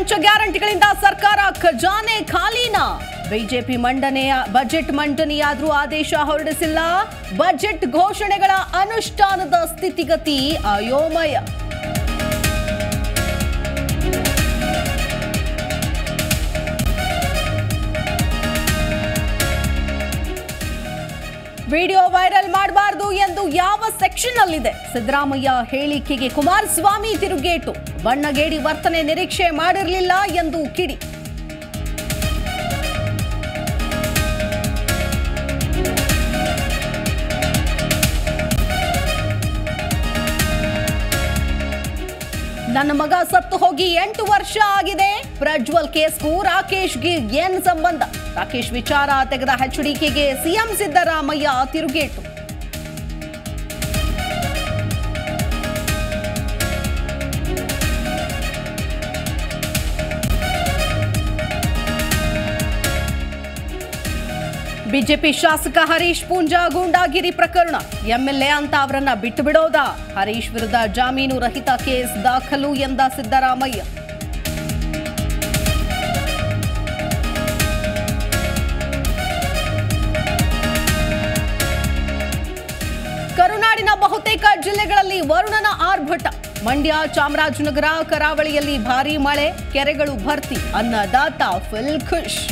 ಪಂಚ ಗ್ಯಾರಂಟಿಗಳಿಂದ ಸರ್ಕಾರ ಖಜಾನೆ ಖಾಲಿನ ಬಿಜೆಪಿ ಮಂಡನೆಯ ಬಜೆಟ್ ಮಂಡನೆಯಾದ್ರೂ ಆದೇಶ ಹೊರಡಿಸಿಲ್ಲ ಬಜೆಟ್ ಘೋಷಣೆಗಳ ಅನುಷ್ಠಾನದ ಸ್ಥಿತಿಗತಿ ಅಯೋಮಯ ವಿಡಿಯೋ ವೈರಲ್ ಮಾಡಬಾರದು ಎಂದು ಯಾವ ಸೆಕ್ಷನ್ ಅಲ್ಲಿದೆ ಸಿದ್ದರಾಮಯ್ಯ ಹೇಳಿಕೆಗೆ ಕುಮಾರಸ್ವಾಮಿ ತಿರುಗೇಟು ಬಣ್ಣಗೇಡಿ ವರ್ತನೆ ನಿರೀಕ್ಷೆ ಮಾಡಿರಲಿಲ್ಲ ಎಂದು ಕಿಡಿ ನನ್ನ ಮಗ ಸತ್ತು ಹೋಗಿ ಎಂಟು ವರ್ಷ ಆಗಿದೆ ಪ್ರಜ್ವಲ್ ಕೇಸ್ಗೂ ರಾಕೇಶ್ಗೆ ಏನ್ ಸಂಬಂಧ ರಾಕೇಶ್ ವಿಚಾರ ತೆಗೆದ ಎಚ್ಡಿಕೆಗೆ ಸಿಎಂ ಸಿದ್ದರಾಮಯ್ಯ ತಿರುಗೇಟು ಬಿಜೆಪಿ ಶಾಸಕ ಹರೀಶ್ ಪೂಂಜಾ ಗೂಂಡಾಗಿರಿ ಪ್ರಕರಣ ಎಂಎಲ್ಎ ಅಂತ ಅವರನ್ನ ಬಿಟ್ಟು ಬಿಡೋದಾ ಹರೀಶ್ ವಿರುದ್ಧ ಜಾಮೀನು ರಹಿತ ಕೇಸ್ ದಾಖಲು ಎಂದ ಸಿದ್ದರಾಮಯ್ಯ ಕರುನಾಡಿನ ಬಹುತೇಕ ಜಿಲ್ಲೆಗಳಲ್ಲಿ ವರುಣನ ಆರ್ಭಟ ಮಂಡ್ಯ ಚಾಮರಾಜನಗರ ಕರಾವಳಿಯಲ್ಲಿ ಭಾರೀ ಮಳೆ ಕೆರೆಗಳು ಭರ್ತಿ ಅನ್ನದಾತ ಫುಲ್ ಖುಷ್